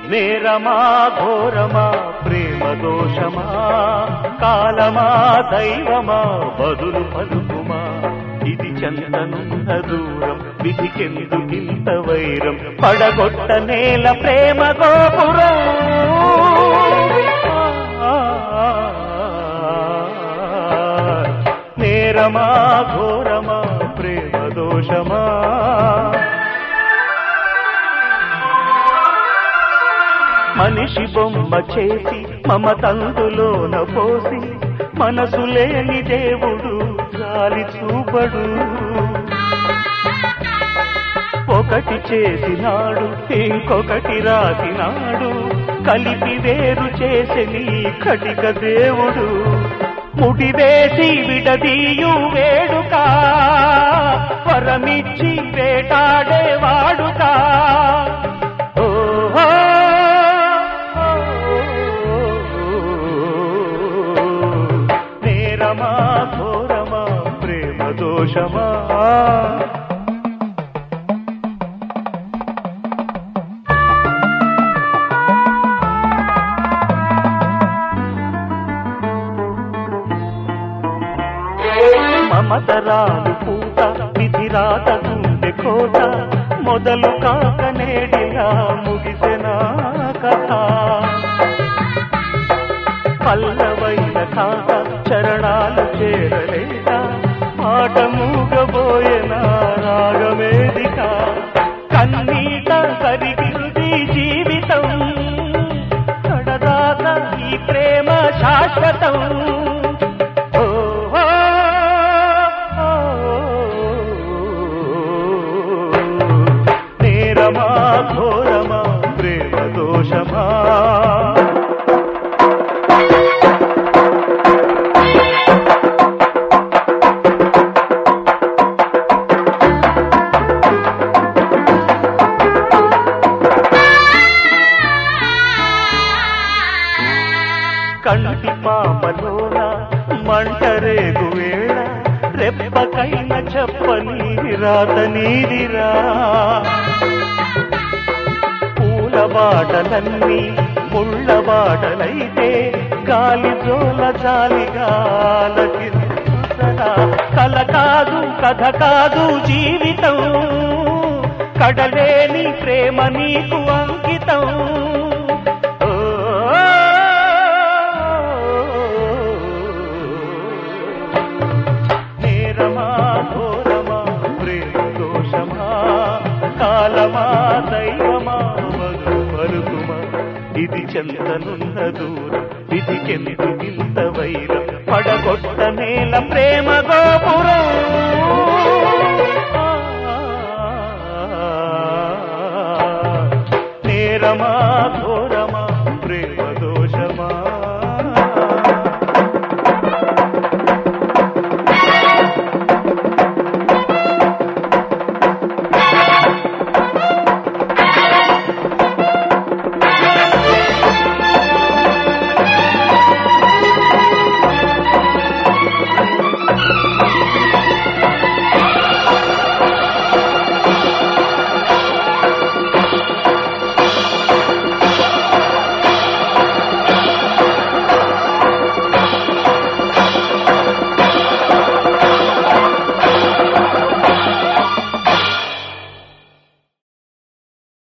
నేరమా ఘోరమా ప్రేమ దోషమా కాలమా దైవమా బదులు పలుకుమా ఇది చందనున్న దూరం విధికెందుకింత వైరం పడగొట్ట నేల ప్రేమ గోపురం నేరమా ఘోరమా ప్రేమ దోషమా మనిషి బొమ్మ చేసి మమతందులోన పోసి మనసు లేని దేవుడు గాలి చూపడు ఒకటి చేసినాడు ఇంకొకటి రాసినాడు కలిపి వేరు చేసి నీ కటిక దేవుడు ముడివేసి విడదీయు వేడుక వరమిచ్చి వేటాడే వాడుకా ఓహో నేరమా ఘోరమా ప్రేమ దోషమా మమతరాలు పూత విధిరాత గుండె కోట మొదలు కాక నేడిలా ముగిసిన కథ పల్లవైన కాక చరణాలు చేరలేక పాట మూగబోయిన రాగమేదిక కన్నీట కరిగింది జీవితం కడదాక ఈ ప్రేమ శాశ్వతం ఓ, ఓ, ఓ, నేరమా ఘోరమా ప్రేమ దోషమా కంటి పాపలోన మంటరేగు వేళ రెప్పకైన చెప్పని రాత నీదిరా పూల బాటలన్నీ ముళ్ళ బాటలైతే గాలి జోల జాలిగా ఆలకించుసరా. కల కాదు కథ కాదు జీవితం కడలేని ప్రేమ నీకు అంకితం ఓ, నేరమా ఘోరమా ప్రేమ దోషమా కాలమా దైవమా మగు పలుకుమా ఇది చెంతనున్న దూరం విధికెందుకింత వైరం పడగొట్ట నేల ప్రేమ గోపురం నేరమా